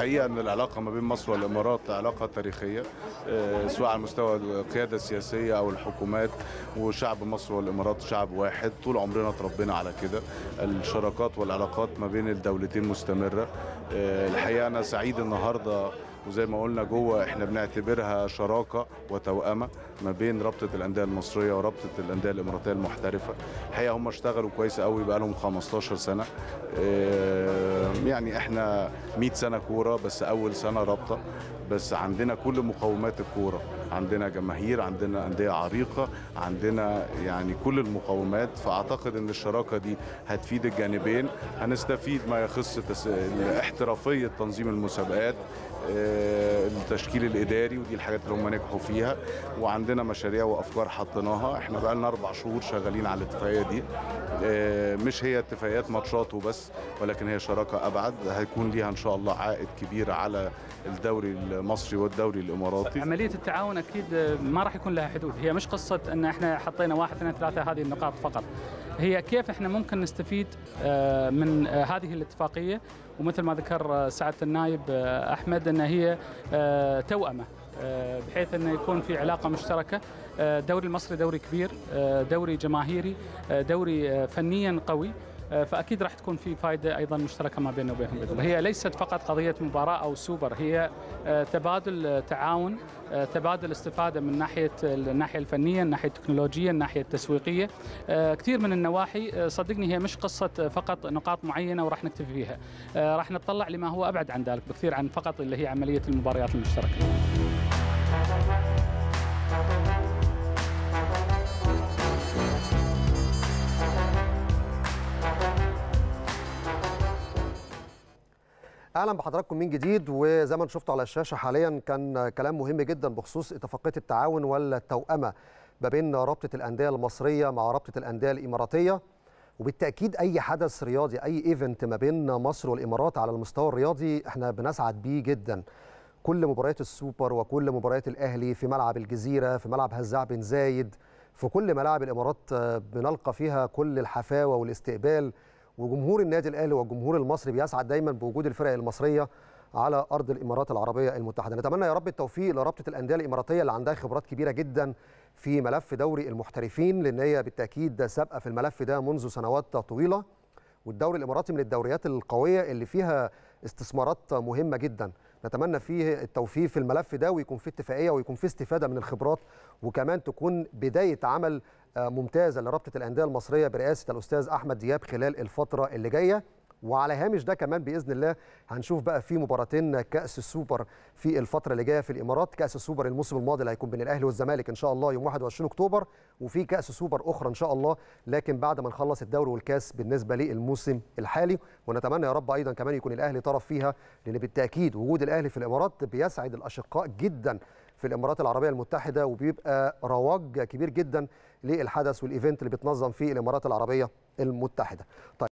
الحقيقه ان العلاقه ما بين مصر والامارات علاقه تاريخيه آه، سواء على مستوى القياده السياسيه او الحكومات وشعب مصر والامارات شعب واحد طول عمرنا اتربينا على كده الشراكات والعلاقات ما بين الدولتين مستمره آه، الحقيقه انا سعيد النهارده وزي ما قلنا جوه احنا بنعتبرها شراكه وتوأمه ما بين رابطه الانديه المصريه ورابطه الانديه الاماراتيه المحترفه الحقيقه هم اشتغلوا كويس قوي بقى لهم 15 سنه آه، يعني احنا 100 سنه كوره بس اول سنه رابطه بس عندنا كل مقومات الكوره عندنا جماهير عندنا انديه عريقه عندنا يعني كل المقومات فاعتقد ان الشراكه دي هتفيد الجانبين هنستفيد ما يخص تس- احترافيه تنظيم المسابقات آه، التشكيل الاداري ودي الحاجات اللي هم نجحوا فيها وعندنا مشاريع وافكار حطيناها احنا بقى لنا اربع شهور شغالين على الاتفاقيه دي آه، مش هي اتفاقيات ماتشات وبس ولكن هي شراكه ابعد هيكون ليها ان شاء الله عائد كبير على الدوري المصري والدوري الاماراتي عمليه التعاون اكيد ما راح يكون لها حدود هي مش قصه ان احنا حطينا واحد اثنين ثلاثه هذه النقاط فقط هي كيف احنا ممكن نستفيد آه، من آه، هذه الاتفاقيه ومثل ما ذكر آه، سعاده النائب آه، احمد ان هي آه، توأمه آه، بحيث انه يكون في علاقه مشتركه آه، الدوري المصري دوري كبير آه، دوري جماهيري آه، دوري آه، فنيا قوي آه، فاكيد راح تكون في فائده ايضا مشتركه ما بيننا وبينهم باذن الله. هي ليست فقط قضيه مباراه او سوبر هي آه، تبادل آه، تعاون آه، تبادل استفاده من ناحيه الناحيه الفنيه، الناحيه التكنولوجيه، الناحيه التسويقيه، آه، كثير من النواحي آه، صدقني هي مش قصه آه، فقط نقاط معينه وراح نكتفي فيها، آه، راح نتطلع لما هو ابعد عن ذلك بكثير عن فقط اللي هي عمليه المباريات المشتركه. اهلا بحضراتكم من جديد وزي ما انتم شفتوا على الشاشه حاليا كان كلام مهم جدا بخصوص اتفاقيه التعاون والتوأمه ما بين رابطه الانديه المصريه مع رابطه الانديه الاماراتيه وبالتاكيد اي حدث رياضي اي ايفنت ما بين مصر والامارات على المستوى الرياضي احنا بنسعد بيه جدا كل مباريات السوبر وكل مباريات الاهلي في ملعب الجزيره في ملعب هزاع بن زايد في كل ملاعب الامارات آه، بنلقى فيها كل الحفاوه والاستقبال وجمهور النادي الاهلي والجمهور المصري بيسعد دايما بوجود الفرق المصريه على ارض الامارات العربيه المتحده نتمنى يا رب التوفيق لرابطه الانديه الاماراتيه اللي عندها خبرات كبيره جدا في ملف دوري المحترفين لان هي بالتاكيد سابقه في الملف ده منذ سنوات طويله والدوري الاماراتي من الدوريات القويه اللي فيها استثمارات مهمه جدا نتمنى فيه التوفيق في الملف ده ويكون فيه اتفاقيه ويكون فيه استفاده من الخبرات وكمان تكون بدايه عمل آه، ممتازه لرابطه الانديه المصريه برئاسه الاستاذ احمد دياب خلال الفتره اللي جايه وعلى هامش ده كمان باذن الله هنشوف بقى في مباراتين كاس السوبر في الفتره اللي جايه في الامارات كاس السوبر الموسم الماضي اللي هيكون بين الاهلي والزمالك ان شاء الله يوم 21 اكتوبر وفي كاس سوبر اخرى ان شاء الله لكن بعد ما نخلص الدوري والكاس بالنسبه للموسم الحالي ونتمنى يا رب ايضا كمان يكون الاهلي طرف فيها لان بالتاكيد وجود الاهلي في الامارات بيسعد الاشقاء جدا في الامارات العربيه المتحده وبيبقى رواج كبير جدا للحدث والايفنت اللي بتنظم فيه الامارات العربيه المتحده طيب